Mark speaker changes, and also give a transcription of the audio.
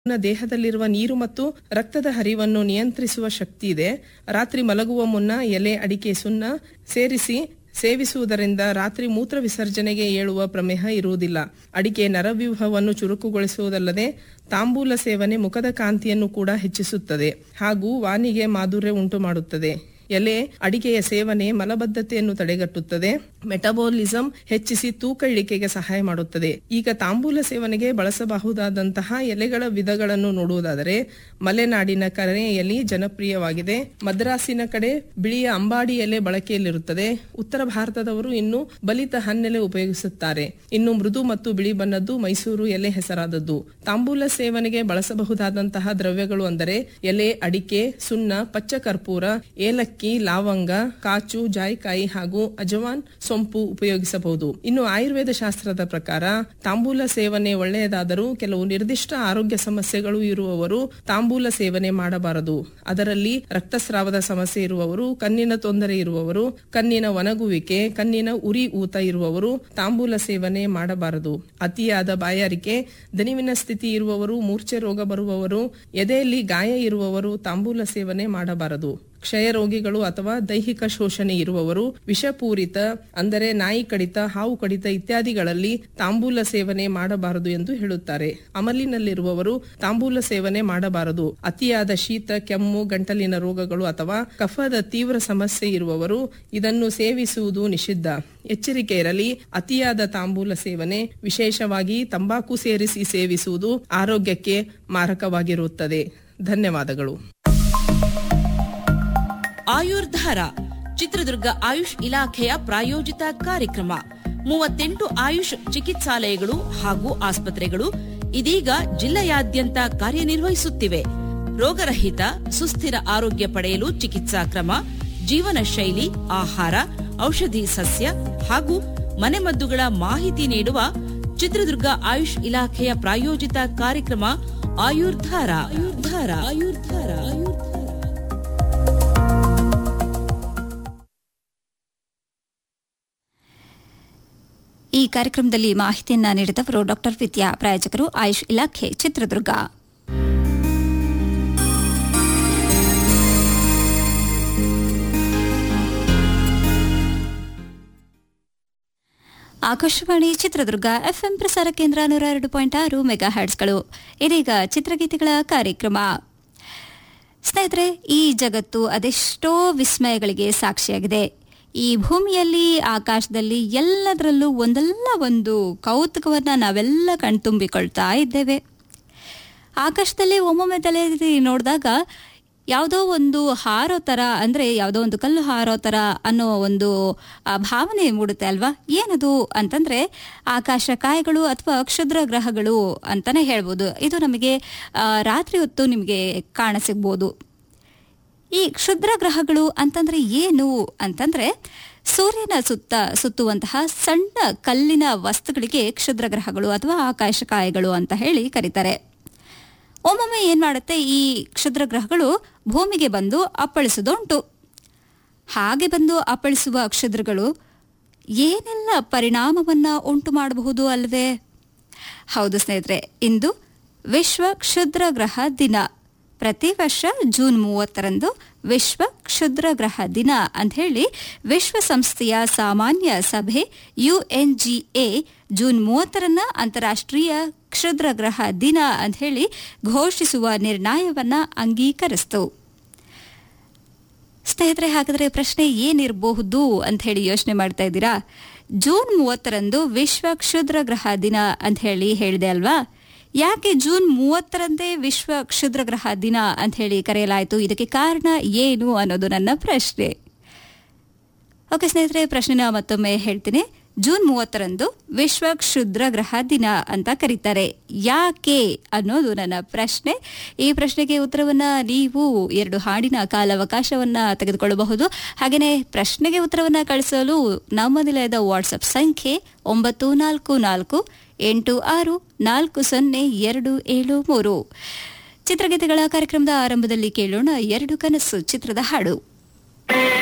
Speaker 1: ನ ದೇಹದಲ್ಲಿರುವ ನೀರು ಮತ್ತು ರಕ್ತದ ಹರಿವನ್ನು ನಿಯಂತ್ರಿಸುವ ಶಕ್ತಿ ಇದೆ ರಾತ್ರಿ ಮಲಗುವ ಮುನ್ನ ಎಲೆ ಅಡಿಕೆ ಸುಣ್ಣ ಸೇರಿಸಿ ಸೇವಿಸುವುದರಿಂದ ರಾತ್ರಿ ಮೂತ್ರ ವಿಸರ್ಜನೆಗೆ ಏಳುವ ಪ್ರಮೇಹ ಇರುವುದಿಲ್ಲ ಅಡಿಕೆ ನರವ್ಯೂಹವನ್ನು ಚುರುಕುಗೊಳಿಸುವುದಲ್ಲದೆ ತಾಂಬೂಲ ಸೇವನೆ ಮುಖದ ಕಾಂತಿಯನ್ನು ಕೂಡ ಹೆಚ್ಚಿಸುತ್ತದೆ ಹಾಗೂ ವಾನಿಗೆ ಮಾಧುರ್ಯ ಉಂಟು ಮಾಡುತ್ತದೆ ಎಲೆ ಅಡಿಕೆಯ ಸೇವನೆ ಮಲಬದ್ಧತೆಯನ್ನು ತಡೆಗಟ್ಟುತ್ತದೆ ಮೆಟಬಾಲಿಸಂ ಹೆಚ್ಚಿಸಿ ತೂಕ ಇಳಿಕೆಗೆ ಸಹಾಯ ಮಾಡುತ್ತದೆ ಈಗ ತಾಂಬೂಲ ಸೇವನೆಗೆ ಬಳಸಬಹುದಾದಂತಹ ಎಲೆಗಳ ವಿಧಗಳನ್ನು ನೋಡುವುದಾದರೆ ಮಲೆನಾಡಿನ ಕರೆ ಎಲೆ ಜನಪ್ರಿಯವಾಗಿದೆ ಮದ್ರಾಸಿನ ಕಡೆ ಬಿಳಿಯ ಅಂಬಾಡಿ ಎಲೆ ಬಳಕೆಯಲ್ಲಿರುತ್ತದೆ ಉತ್ತರ ಭಾರತದವರು ಇನ್ನು ಬಲಿತ ಹನ್ನೆಲೆ ಉಪಯೋಗಿಸುತ್ತಾರೆ ಇನ್ನು ಮೃದು ಮತ್ತು ಬಿಳಿ ಬಣ್ಣದ್ದು ಮೈಸೂರು ಎಲೆ ಹೆಸರಾದದ್ದು ತಾಂಬೂಲ ಸೇವನೆಗೆ ಬಳಸಬಹುದಾದಂತಹ ದ್ರವ್ಯಗಳು ಅಂದರೆ ಎಲೆ ಅಡಿಕೆ ಸುಣ್ಣ ಪಚ್ಚ ಕರ್ಪೂರ ಏಲಕ್ಕಿ ಲಾವಂಗ ಕಾಚು ಜಾಯಿಕಾಯಿ ಹಾಗೂ ಅಜವಾನ್ ಸೊಂಪು ಉಪಯೋಗಿಸಬಹುದು ಇನ್ನು ಆಯುರ್ವೇದ ಶಾಸ್ತ್ರದ ಪ್ರಕಾರ ತಾಂಬೂಲ ಸೇವನೆ ಒಳ್ಳೆಯದಾದರೂ ಕೆಲವು ನಿರ್ದಿಷ್ಟ ಆರೋಗ್ಯ ಸಮಸ್ಯೆಗಳು ಇರುವವರು ತಾಂಬೂಲ ಸೇವನೆ ಮಾಡಬಾರದು ಅದರಲ್ಲಿ ರಕ್ತಸ್ರಾವದ ಸಮಸ್ಯೆ ಇರುವವರು ಕಣ್ಣಿನ ತೊಂದರೆ ಇರುವವರು ಕಣ್ಣಿನ ಒಣಗುವಿಕೆ ಕಣ್ಣಿನ ಉರಿ ಊತ ಇರುವವರು ತಾಂಬೂಲ ಸೇವನೆ ಮಾಡಬಾರದು ಅತಿಯಾದ ಬಾಯಾರಿಕೆ ದಣಿವಿನ ಸ್ಥಿತಿ ಇರುವವರು ಮೂರ್ಛೆ ರೋಗ ಬರುವವರು ಎದೆಯಲ್ಲಿ ಗಾಯ ಇರುವವರು ತಾಂಬೂಲ ಸೇವನೆ ಮಾಡಬಾರದು ಕ್ಷಯ ರೋಗಿಗಳು ಅಥವಾ ದೈಹಿಕ ಶೋಷಣೆ ಇರುವವರು ವಿಷಪೂರಿತ ಅಂದರೆ ನಾಯಿ ಕಡಿತ ಹಾವು ಕಡಿತ ಇತ್ಯಾದಿಗಳಲ್ಲಿ ತಾಂಬೂಲ ಸೇವನೆ ಮಾಡಬಾರದು ಎಂದು ಹೇಳುತ್ತಾರೆ ಅಮಲಿನಲ್ಲಿರುವವರು ತಾಂಬೂಲ ಸೇವನೆ ಮಾಡಬಾರದು ಅತಿಯಾದ ಶೀತ ಕೆಮ್ಮು ಗಂಟಲಿನ ರೋಗಗಳು ಅಥವಾ ಕಫದ ತೀವ್ರ ಸಮಸ್ಯೆ ಇರುವವರು ಇದನ್ನು ಸೇವಿಸುವುದು ನಿಷಿದ್ಧ ಎಚ್ಚರಿಕೆ ಇರಲಿ ಅತಿಯಾದ ತಾಂಬೂಲ ಸೇವನೆ ವಿಶೇಷವಾಗಿ ತಂಬಾಕು ಸೇರಿಸಿ ಸೇವಿಸುವುದು ಆರೋಗ್ಯಕ್ಕೆ ಮಾರಕವಾಗಿರುತ್ತದೆ ಧನ್ಯವಾದಗಳು
Speaker 2: ಆಯುರ್ಧಾರ ಚಿತ್ರದುರ್ಗ ಆಯುಷ್ ಇಲಾಖೆಯ ಪ್ರಾಯೋಜಿತ ಕಾರ್ಯಕ್ರಮ ಮೂವತ್ತೆಂಟು ಆಯುಷ್ ಚಿಕಿತ್ಸಾಲಯಗಳು ಹಾಗೂ ಆಸ್ಪತ್ರೆಗಳು ಇದೀಗ ಜಿಲ್ಲೆಯಾದ್ಯಂತ ಕಾರ್ಯನಿರ್ವಹಿಸುತ್ತಿವೆ ರೋಗರಹಿತ ಸುಸ್ಥಿರ ಆರೋಗ್ಯ ಪಡೆಯಲು ಚಿಕಿತ್ಸಾ ಕ್ರಮ ಜೀವನ ಶೈಲಿ ಆಹಾರ ಔಷಧಿ ಸಸ್ಯ ಹಾಗೂ ಮನೆಮದ್ದುಗಳ ಮಾಹಿತಿ ನೀಡುವ ಚಿತ್ರದುರ್ಗ ಆಯುಷ್ ಇಲಾಖೆಯ ಪ್ರಾಯೋಜಿತ ಕಾರ್ಯಕ್ರಮ ಆಯುರ್ಧಾರ ಆಯುರ್ಧಾರ ಆಯುರ್ಧಾರ ಆಯುರ್ಧಾರ
Speaker 3: ಈ ಕಾರ್ಯಕ್ರಮದಲ್ಲಿ ಮಾಹಿತಿಯನ್ನ ನೀಡಿದವರು ಡಾಕ್ಟರ್ ವಿದ್ಯಾ ಪ್ರಾಯೋಜಕರು ಆಯುಷ್ ಇಲಾಖೆ ಚಿತ್ರದುರ್ಗ ಆಕಾಶವಾಣಿ ಚಿತ್ರದುರ್ಗ ಎಫ್ಎಂ ಪ್ರಸಾರ ಕೇಂದ್ರ ನೂರ ಎರಡು ಪಾಯಿಂಟ್ ಆರು ಮೆಗಾ ಹ್ಯಾಡ್ಸ್ಗಳು ಇದೀಗ ಚಿತ್ರಗೀತೆಗಳ ಕಾರ್ಯಕ್ರಮ ಸ್ನೇಹಿತರೆ ಈ ಜಗತ್ತು ಅದೆಷ್ಟೋ ವಿಸ್ಮಯಗಳಿಗೆ ಸಾಕ್ಷಿಯಾಗಿದೆ ಈ ಭೂಮಿಯಲ್ಲಿ ಆಕಾಶದಲ್ಲಿ ಎಲ್ಲದರಲ್ಲೂ ಒಂದಲ್ಲ ಒಂದು ಕೌತುಕವನ್ನು ನಾವೆಲ್ಲ ಕಣ್ತುಂಬಿಕೊಳ್ತಾ ಇದ್ದೇವೆ ಆಕಾಶದಲ್ಲಿ ಒಮ್ಮೊಮ್ಮೆ ತಲೆ ನೋಡಿದಾಗ ಯಾವುದೋ ಒಂದು ಹಾರೋ ಥರ ಅಂದರೆ ಯಾವುದೋ ಒಂದು ಕಲ್ಲು ಹಾರೋ ಥರ ಅನ್ನೋ ಒಂದು ಆ, ಭಾವನೆ ಮೂಡುತ್ತೆ ಅಲ್ವಾ ಏನದು ಅಂತಂದರೆ ಆಕಾಶ ಕಾಯಗಳು ಅಥವಾ ಕ್ಷುದ್ರ ಗ್ರಹಗಳು ಅಂತಲೇ ಹೇಳ್ಬೋದು ಇದು ನಮಗೆ ಆ, ರಾತ್ರಿ ಹೊತ್ತು ನಿಮಗೆ ಕಾಣಸಿಗ್ಬೋದು ಈ ಕ್ಷುದ್ರ ಗ್ರಹಗಳು ಅಂತಂದ್ರೆ ಏನು ಅಂತಂದ್ರೆ ಸೂರ್ಯನ ಸುತ್ತ ಸುತ್ತುವಂತಹ ಸಣ್ಣ ಕಲ್ಲಿನ ವಸ್ತುಗಳಿಗೆ ಕ್ಷುದ್ರ ಗ್ರಹಗಳು ಅಥವಾ ಆಕಾಶಕಾಯಗಳು ಅಂತ ಹೇಳಿ ಕರೀತಾರೆ ಒಮ್ಮೊಮ್ಮೆ ಏನ್ ಮಾಡುತ್ತೆ ಈ ಕ್ಷುದ್ರ ಗ್ರಹಗಳು ಭೂಮಿಗೆ ಬಂದು ಅಪ್ಪಳಿಸುವುದುಂಟು ಹಾಗೆ ಬಂದು ಅಪ್ಪಳಿಸುವ ಕ್ಷುದ್ರಗಳು ಏನೆಲ್ಲ ಪರಿಣಾಮವನ್ನ ಉಂಟು ಮಾಡಬಹುದು ಅಲ್ವೇ ಹೌದು ಸ್ನೇಹಿತರೆ ಇಂದು ವಿಶ್ವ ಕ್ಷುದ್ರ ಗ್ರಹ ದಿನ ಪ್ರತಿ ವರ್ಷ ಜೂನ್ ಮೂವತ್ತರಂದು ವಿಶ್ವ ಕ್ಷುದ್ರ ಗ್ರಹ ದಿನ ಅಂತ ಹೇಳಿ ವಿಶ್ವಸಂಸ್ಥೆಯ ಸಾಮಾನ್ಯ ಸಭೆ ಯುಎನ್ಜಿಎ ಜೂನ್ ಮೂವತ್ತರನ್ನ ಅಂತಾರಾಷ್ಟ್ರೀಯ ಕ್ಷುದ್ರ ಗ್ರಹ ದಿನ ಅಂತ ಹೇಳಿ ಘೋಷಿಸುವ ನಿರ್ಣಯವನ್ನ ಅಂಗೀಕರಿಸಿತು ಸ್ನೇಹಿತರೆ ಹಾಗಾದ್ರೆ ಪ್ರಶ್ನೆ ಏನಿರಬಹುದು ಅಂತ ಹೇಳಿ ಯೋಚನೆ ಮಾಡ್ತಾ ಇದ್ದೀರಾ ಜೂನ್ ಮೂವತ್ತರಂದು ವಿಶ್ವ ಕ್ಷುದ್ರ ಗ್ರಹ ದಿನ ಅಂತ ಹೇಳಿ ಹೇಳಿದೆ ಅಲ್ವಾ ಯಾಕೆ ಜೂನ್ ಮೂವತ್ತರಂದೇ ವಿಶ್ವ ಕ್ಷುದ್ರ ಗ್ರಹ ದಿನ ಅಂತ ಹೇಳಿ ಕರೆಯಲಾಯಿತು ಇದಕ್ಕೆ ಕಾರಣ ಏನು ಅನ್ನೋದು ನನ್ನ ಪ್ರಶ್ನೆ ಓಕೆ ಸ್ನೇಹಿತರೆ ಪ್ರಶ್ನೆನ ಮತ್ತೊಮ್ಮೆ ಹೇಳ್ತೀನಿ ಜೂನ್ ಮೂವತ್ತರಂದು ವಿಶ್ವ ಕ್ಷುದ್ರ ಗ್ರಹ ದಿನ ಅಂತ ಕರೀತಾರೆ ಯಾಕೆ ಅನ್ನೋದು ನನ್ನ ಪ್ರಶ್ನೆ ಈ ಪ್ರಶ್ನೆಗೆ ಉತ್ತರವನ್ನ ನೀವು ಎರಡು ಹಾಡಿನ ಕಾಲಾವಕಾಶವನ್ನ ತೆಗೆದುಕೊಳ್ಳಬಹುದು ಹಾಗೆಯೇ ಪ್ರಶ್ನೆಗೆ ಉತ್ತರವನ್ನ ಕಳಿಸಲು ನಮ್ಮ ನಿಲಯದ ವಾಟ್ಸಪ್ ಸಂಖ್ಯೆ ಒಂಬತ್ತು ನಾಲ್ಕು ನಾಲ್ಕು ಎಂಟು ಆರು ನಾಲ್ಕು ಸೊನ್ನೆ ಎರಡು ಏಳು ಮೂರು ಚಿತ್ರಗೀತೆಗಳ ಕಾರ್ಯಕ್ರಮದ ಆರಂಭದಲ್ಲಿ ಕೇಳೋಣ ಎರಡು ಕನಸು ಚಿತ್ರದ ಹಾಡು